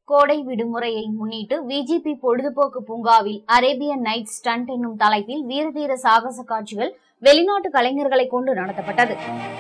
கோடை விடுமுறையை முன்னிட்டு விஜிபி பொழுதுபோக்கு பூங்காவில் அரேபியன் நைட் ஸ்டண்ட் என்னும் தலைப்பில் வீரதீர சாகச காட்சிகள் வெளிநாட்டு கலைஞர்களை கொண்டு நடத்தப்பட்டது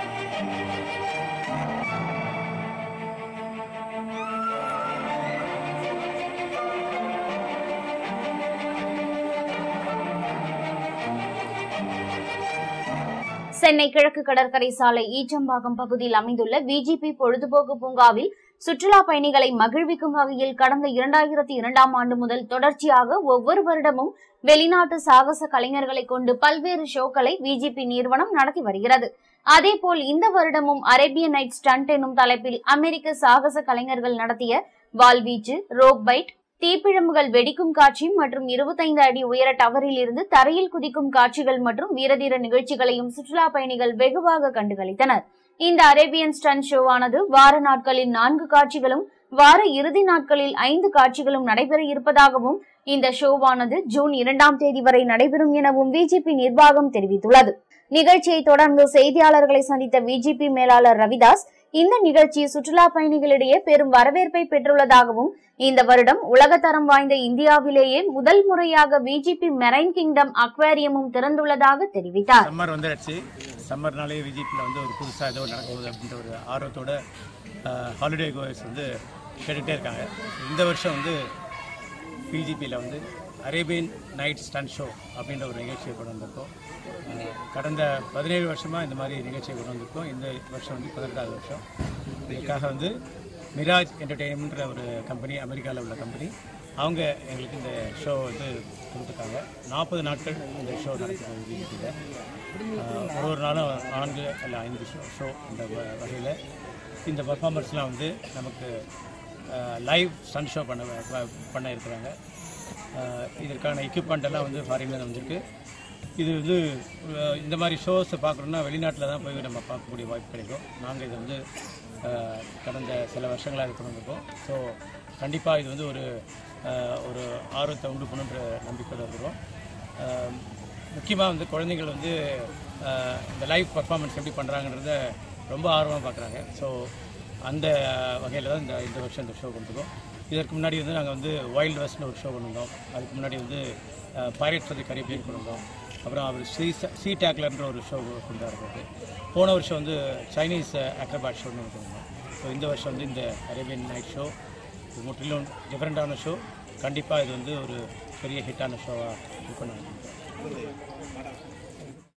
சென்னை கிழக்கு கடற்கரை சாலை ஈச்சம்பாக்கம் பகுதியில் அமைந்துள்ள விஜிபி பொழுதுபோக்கு பூங்காவில் சுற்றுலா பயணிகளை மகிழ்விக்கும் வகையில் கடந்த இரண்டாயிரத்தி இரண்டாம் ஆண்டு முதல் தொடர்ச்சியாக ஒவ்வொரு வருடமும் வெளிநாட்டு சாகச கலைஞர்களை கொண்டு பல்வேறு ஷோக்களை விஜிபி நிறுவனம் நடத்தி வருகிறது அதேபோல் இந்த வருடமும் அரேபியன் நைட் ஸ்டண்ட் எனும் தலைப்பில் அமெரிக்க சாகச கலைஞர்கள் நடத்திய வால்வீச்சு ரோப் பைட் தீப்பிழம்புகள் வெடிக்கும் காட்சி மற்றும் இருபத்தைந்து அடி உயர டவரில் இருந்து தரையில் குதிக்கும் காட்சிகள் மற்றும் வீரதீர நிகழ்ச்சிகளையும் சுற்றுலா பயணிகள் வெகுவாக கண்டுகளித்தனர் இந்த அரேபியன் ஸ்டன் ஷோவானது வார நாட்களில் நான்கு காட்சிகளும் வார இறுதி நாட்களில் ஐந்து காட்சிகளும் நடைபெற இருப்பதாகவும் இந்த ஷோவானது ஜூன் இரண்டாம் தேதி வரை நடைபெறும் எனவும் பிஜேபி நிர்வாகம் தெரிவித்துள்ளது நிகழ்ச்சியை தொடர்ந்து செய்தியாளர்களை சந்தித்த பிஜேபி மேலாளர் ரவிதாஸ் இந்த நிகழ்ச்சி சுற்றுலா பயணிகளிடையே பெரும் வரவேற்பை பெற்றுள்ளதாகவும் இந்த வருடம் உலகத்தரம் வாய்ந்த இந்தியாவிலேயே முதல் முறையாக பிஜேபி மெரைன் கிங்டம் அக்வேரியமும் திறந்துள்ளதாக தெரிவித்தார் சம்மர் வந்துடுச்சு சம்மர்னாலே விஜிபியில் வந்து ஒரு புதுசாக ஏதோ நடக்குது அப்படின்ற ஒரு ஆர்வத்தோட ஹாலிடே கோயர்ஸ் வந்து கேட்டுகிட்டே இருக்காங்க இந்த வருஷம் வந்து பிஜிபியில் வந்து அரேபியன் நைட் ஸ்டன் ஷோ அப்படின்ற ஒரு நிகழ்ச்சியை கொண்டு வந்திருக்கோம் அஹ், கடந்த பதினேழு வருஷமாக இந்த மாதிரி நிகழ்ச்சியை கொண்டு வந்திருக்கோம் இந்த வருஷம் வந்து பதினெட்டாவது வருஷம் இதுக்காக வந்து மிராஜ் என்டர்டெயின்மெண்ட்ற ஒரு கம்பெனி அமெரிக்காவில் உள்ள கம்பெனி அவங்க எங்களுக்கு இந்த ஷோ வந்து கொடுத்துருக்காங்க நாற்பது நாட்கள் இந்த ஷோ நடக்குது பிஜிபியில் ஒரு ஒரு நாளும் நான்கு இல்லை ஐந்து ஷோ ஷோ இந்த வ- வகையில் இந்த பர்ஃபார்மர்ஸ்லாம் வந்து நமக்கு லைவ் சன் ஷோ பண்ண வ- பண்ண இருக்கிறாங்க அஹ், இதற்கான எக்யூப்மெண்ட் எல்லாம் வந்து ஃபாரின்ல வந்திருக்கு இது வந்து அஹ், இந்த மாதிரி ஷோஸை பார்க்கணுன்னா வெளிநாட்டில் தான் போய் நம்ம பார்க்கக்கூடிய வாய்ப்பு கிடைக்கும் நாங்கள் இது வந்து அஹ், கடந்த சில வருஷங்களாக இது கொண்டு வந்திருக்கோம் ஸோ கண்டிப்பாக இது வந்து ஒரு அஹ், ஒரு ஆர்வத்தை உண்டு பண்ணுன்ற நம்பிக்கையோட இருக்கிறோம் முக்கியமாக வந்து குழந்தைகள் வந்து அஹ், இந்த லைவ் பர்ஃபார்மன்ஸ் எப்படி பண்ணுறாங்கன்றத ரொம்ப ஆர்வமாக பார்க்குறாங்க ஸோ அந்த வகையில் தான் இந்த இந்த வருஷம் இந்த ஷோ கொண்டு வந்தோம் இதற்கு முன்னாடி வந்து நாங்கள் வந்து வைல்ட் வெஸ்ட்னு ஒரு ஷோ கொண்டு வந்தோம் அதுக்கு முன்னாடி வந்து பைரட்ஸ் ஆஃப் தி கரீபியன் கொண்டு வந்தோம் அப்புறம் அவர் சி சி டேக்லர்ன்ற ஒரு ஷோ கொண்டு வரது போன வருஷம் வந்து சைனீஸ் அக்ரபாட் ஷோன்னு ஒன்று கொண்டு வந்தோம் ஸோ இந்த வருஷம் வந்து இந்த அரேபியன் நைட் ஷோ இது முற்றிலும் டிஃப்ரெண்ட்டான ஷோ கண்டிப்பாக இது வந்து ஒரு பெரிய ஹிட்டான ஷோவாக இது பண்ண